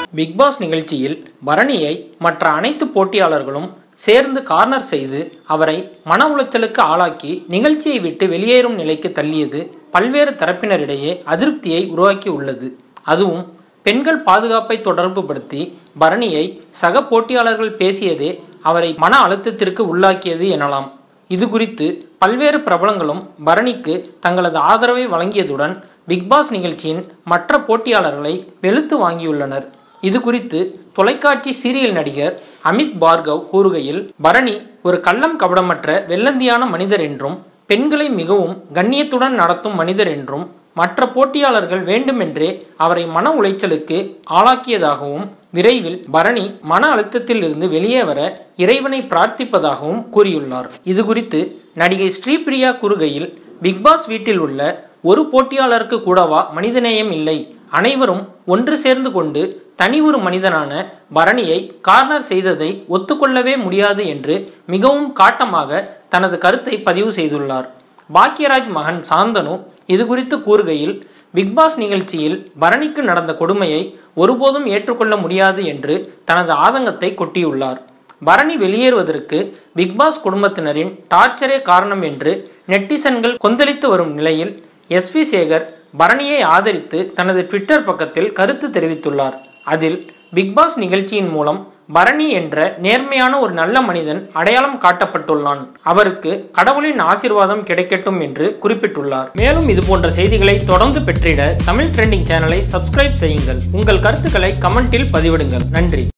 big pass நிகழ்ச்சியில் பரணியை மற்ற அனைத்து போட்டியாளர்களும் சேர்ந்து கார்னர் செய்து அவரை மன உளைச்சலுக்கு ஆளாக்கி நிகழ்ச்சியை விட்டு வெளியேறும் நிலைக்கு தள்ளியது பல்வேறு தரப்பினரிடையே அதிருப்தியை உருவாக்கி உள்ளது அதுவும் பெண்கள் பாதுகாப்பை தொடர்புபடுத்தி பரணியை சக போட்டியாளர்கள் பேசியதே அவரை மன அழுத்தத்திற்கு உள்ளாக்கியது எனலாம் இது குறித்து பல்வேறு பிரபலங்களும் பரணிக்கு தங்களது ஆதரவை வழங்கியதுடன் பிக்பாஸ் நிகழ்ச்சியின் மற்ற போட்டியாளர்களை வெளுத்து வாங்கியுள்ளனர் இது குறித்து தொலைக்காட்சி சீரியல் நடிகர் அமித் பார்கவ் கூறுகையில் பரணி ஒரு கள்ளம் கபடமற்ற வெள்ளந்தியான மனிதர் என்றும் பெண்களை மிகவும் கண்ணியத்துடன் நடத்தும் மனிதர் என்றும் மற்ற போட்டியாளர்கள் வேண்டுமென்றே அவரை மன உளைச்சலுக்கு ஆளாக்கியதாகவும் விரைவில் பரணி மன அழுத்தத்தில் இருந்து வெளியே வர இறைவனை பிரார்த்திப்பதாகவும் கூறியுள்ளார் இது குறித்து நடிகை ஸ்ரீபிரியா கூறுகையில் பிக்பாஸ் வீட்டில் உள்ள ஒரு போட்டியாளருக்கு கூடவா மனிதநேயம் இல்லை அனைவரும் ஒன்று சேர்ந்து கொண்டு தனி ஒரு மனிதனான பரணியை கார்னர் செய்ததை ஒத்துக்கொள்ளவே முடியாது என்று மிகவும் காட்டமாக தனது கருத்தை பதிவு செய்துள்ளார் பாக்யராஜ் மகன் சாந்தனு இது குறித்து கூறுகையில் பிக்பாஸ் நிகழ்ச்சியில் பரணிக்கு நடந்த கொடுமையை ஒருபோதும் ஏற்றுக்கொள்ள முடியாது என்று தனது ஆதங்கத்தை கொட்டியுள்ளார் பரணி வெளியேறுவதற்கு பிக்பாஸ் குடும்பத்தினரின் டார்ச்சரே காரணம் என்று நெட்டிசன்கள் கொந்தளித்து வரும் நிலையில் எஸ் வி சேகர் பரணியை ஆதரித்து தனது ட்விட்டர் பக்கத்தில் கருத்து தெரிவித்துள்ளார் அதில் பிக்பாஸ் நிகழ்ச்சியின் மூலம் பரணி என்ற நேர்மையான ஒரு நல்ல மனிதன் அடையாளம் காட்டப்பட்டுள்ளான் அவருக்கு கடவுளின் ஆசிர்வாதம் கிடைக்கட்டும் என்று குறிப்பிட்டுள்ளார் மேலும் இது போன்ற செய்திகளை தொடர்ந்து பெற்றிட தமிழ் ட்ரெண்டிங் சேனலை சப்ஸ்கிரைப் செய்யுங்கள் உங்கள் கருத்துக்களை கமெண்டில் பதிவிடுங்கள் நன்றி